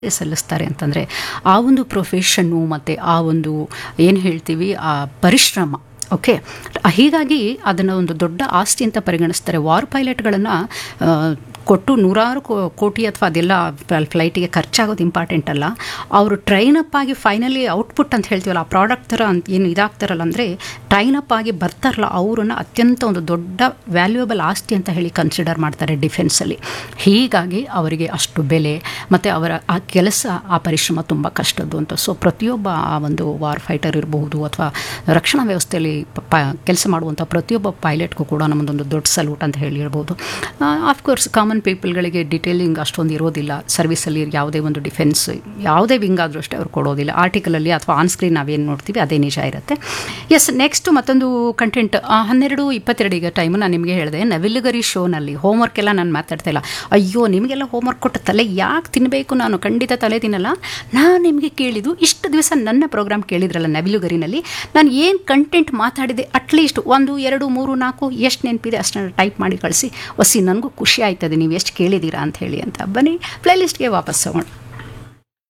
ಸಲ್ಲಿಸ್ತಾರೆ ಅಂತಂದರೆ ಆ ಒಂದು ಪ್ರೊಫೆಷನ್ನು ಮತ್ತು ಆ ಒಂದು ಏನು ಹೇಳ್ತೀವಿ ಆ ಪರಿಶ್ರಮ ಓಕೆ ಹೀಗಾಗಿ ಅದನ್ನು ಒಂದು ದೊಡ್ಡ ಆಸ್ತಿ ಅಂತ ಪರಿಗಣಿಸ್ತಾರೆ ವಾರ್ ಪೈಲಟ್ಗಳನ್ನು ಕೊಟ್ಟು ನೂರಾರು ಕೋ- ಕೋಟಿ ಅಥವಾ ಅದೆಲ್ಲ ಫ್ಲೈಟಿಗೆ ಖರ್ಚಾಗೋದು ಇಂಪಾರ್ಟೆಂಟ್ ಅಲ್ಲ ಅವರು ಟ್ರೈನ್ ಅಪ್ ಆಗಿ ಫೈನಲಿ ಔಟ್ಪುಟ್ ಅಂತ ಹೇಳ್ತೀವಲ್ಲ ಆ ಪ್ರಾಡಕ್ಟ್ ಥರ ಅಂತ ಏನು ಇದಾಗ್ತಾರಲ್ಲ ಅಂದರೆ ಟ್ರೈನ್ ಅಪ್ ಆಗಿ ಬರ್ತಾರಲ್ಲ ಅವರನ್ನು ಅತ್ಯಂತ ಒಂದು ದೊಡ್ಡ ವ್ಯಾಲ್ಯೂಯಬಲ್ ಆಸ್ತಿ ಅಂತ ಹೇಳಿ ಕನ್ಸಿಡರ್ ಮಾಡ್ತಾರೆ ಡಿಫೆನ್ಸಲ್ಲಿ ಹೀಗಾಗಿ ಅವರಿಗೆ ಅಷ್ಟು ಬೆಲೆ ಮತ್ತು ಅವರ ಆ ಕೆಲಸ ಆ ಪರಿಶ್ರಮ ತುಂಬ ಕಷ್ಟದ್ದು ಅಂತ ಸೊ ಪ್ರತಿಯೊಬ್ಬ ಆ ಒಂದು ವಾರ್ ಫೈಟರ್ ಇರಬಹುದು ಅಥವಾ ರಕ್ಷಣಾ ವ್ಯವಸ್ಥೆಯಲ್ಲಿ ಕೆಲಸ ಮಾಡುವಂಥ ಪ್ರತಿಯೊಬ್ಬ ಪೈಲಟ್ಗೂ ಕೂಡ ನಮ್ಮದೊಂದು ದೊಡ್ಡ ಸಲ್ಯೂಟ್ ಅಂತ ಹೇಳಿ ಹೇಳ್ಬೋದು ಆಫ್ಕೋರ್ಸ್ ಕಾಮನ್ ಪೀಪಲ್ಗಳಿಗೆ ಡಿಟೇಲಿಂಗ್ ಅಷ್ಟೊಂದು ಇರೋದಿಲ್ಲ ಸರ್ವಿಸಲ್ಲಿ ಯಾವುದೇ ಒಂದು ಡಿಫೆನ್ಸ್ ಯಾವುದೇ ವಿಂಗ್ ಆದರೂ ಅಷ್ಟೇ ಅವ್ರು ಕೊಡೋದಿಲ್ಲ ಆರ್ಟಿಕಲಲ್ಲಿ ಅಥವಾ ಆನ್ ಸ್ಕ್ರೀನ್ ನಾವೇನು ನೋಡ್ತೀವಿ ಅದೇ ನಿಜ ಇರುತ್ತೆ ಎಸ್ ನೆಕ್ಸ್ಟ್ ಮತ್ತೊಂದು ಕಂಟೆಂಟ್ ಹನ್ನೆರಡು ಇಪ್ಪತ್ತೆರಡಿಗೆ ಟೈಮು ನಾನು ನಿಮಗೆ ಹೇಳಿದೆ ನವಿಲುಗರಿ ಶೋನಲ್ಲಿ ಹೋಮ್ವರ್ಕ್ ಎಲ್ಲ ನಾನು ಮಾತಾಡ್ತಾ ಇಲ್ಲ ಅಯ್ಯೋ ನಿಮಗೆಲ್ಲ ಹೋಮ್ವರ್ಕ್ ಕೊಟ್ಟ ತಲೆ ಯಾಕೆ ತಿನ್ನಬೇಕು ನಾನು ಖಂಡಿತ ತಲೆ ತಿನ್ನಲ್ಲ ನಾನು ನಿಮಗೆ ಕೇಳಿದ್ದು ಇಷ್ಟು ದಿವಸ ನನ್ನ ಪ್ರೋಗ್ರಾಮ್ ಕೇಳಿದ್ರಲ್ಲ ನವಿಲುಗರಿನಲ್ಲಿ ನಾನು ಏನು ಕಂಟೆಂಟ್ ಮಾತಾಡಿದೆ ಅಟ್ಲೀಸ್ಟ್ ಒಂದು ಎರಡು ಮೂರು ನಾಲ್ಕು ಎಷ್ಟು ನೆನಪಿದೆ ಅಷ್ಟನ್ನು ಟೈಪ್ ಮಾಡಿ ಕಳಿಸಿ ಒಸಿ ನನಗೂ ಖುಷಿ ಆಯ್ತದೆ ನೀವು ಎಷ್ಟು ಕೇಳಿದ್ದೀರಾ ಅಂತ ಹೇಳಿ ಅಂತ ಬನ್ನಿ ಪ್ಲೇಲಿಸ್ಟ್ಗೆ ವಾಪಸ್ ತಗೊಂಡು